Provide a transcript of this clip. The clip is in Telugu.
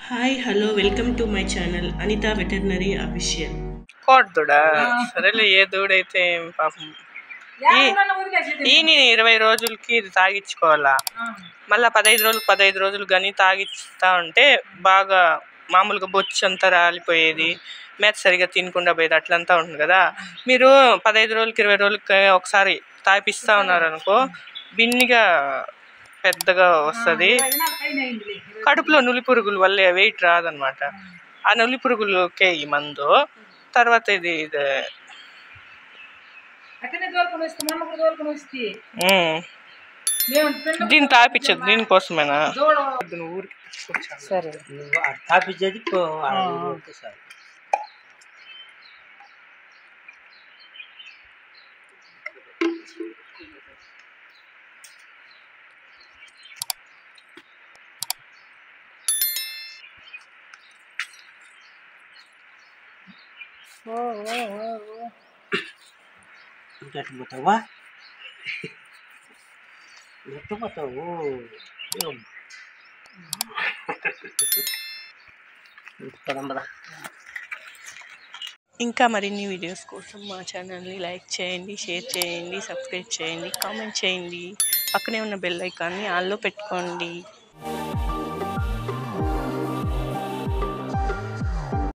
Hi hello welcome to my channel Anitha veterinary official కోడ్దుడా సరేలే ఏ దూడైతే ఏం పాపం ఈయన ఇరవై రోజులకి ఇది తాగించుకోవాలా మళ్ళా పదహైదు రోజులు పదహైదు రోజులు కానీ తాగిస్తా ఉంటే బాగా మామూలుగా బొచ్చు అంతా రాలిపోయేది మేత సరిగా తినకుండా పోయేది అట్లంతా ఉంటుంది కదా మీరు పదహైదు రోజులకి ఇరవై రోజులకి ఒకసారి తాపిస్తా ఉన్నారనుకో బిన్నిగా పెద్దగా వస్తుంది కడుపులో నులి పురుగుల వల్ల వెయిట్ రాదనమాట ఆ నులి పురుగులకే ఈ మందు తర్వాత ఇది ఇది అక్కడనే తోలుకొని వస్తే మొన్న కూడా తోలుకొని వస్తే ఉమ్. మేము పిండం దీన్ని తాపించదు దీనికోసమేనా దూడ నువ్వు ఊరికి తీసుకొచ్చాను. సరే తాపించేది సార్ ఇంకెట్ పోతావా ఎట్ట పోతావు ఏం? పదంబరా ఇంకా మరిన్ని వీడియోస్ కోసం మా ఛానల్ని లైక్ చేయండి షేర్ చేయండి సబ్స్క్రైబ్ చేయండి కామెంట్ చేయండి పక్కనే ఉన్న బెల్ ఐకాన్ని ఆన్లో పెట్టుకోండి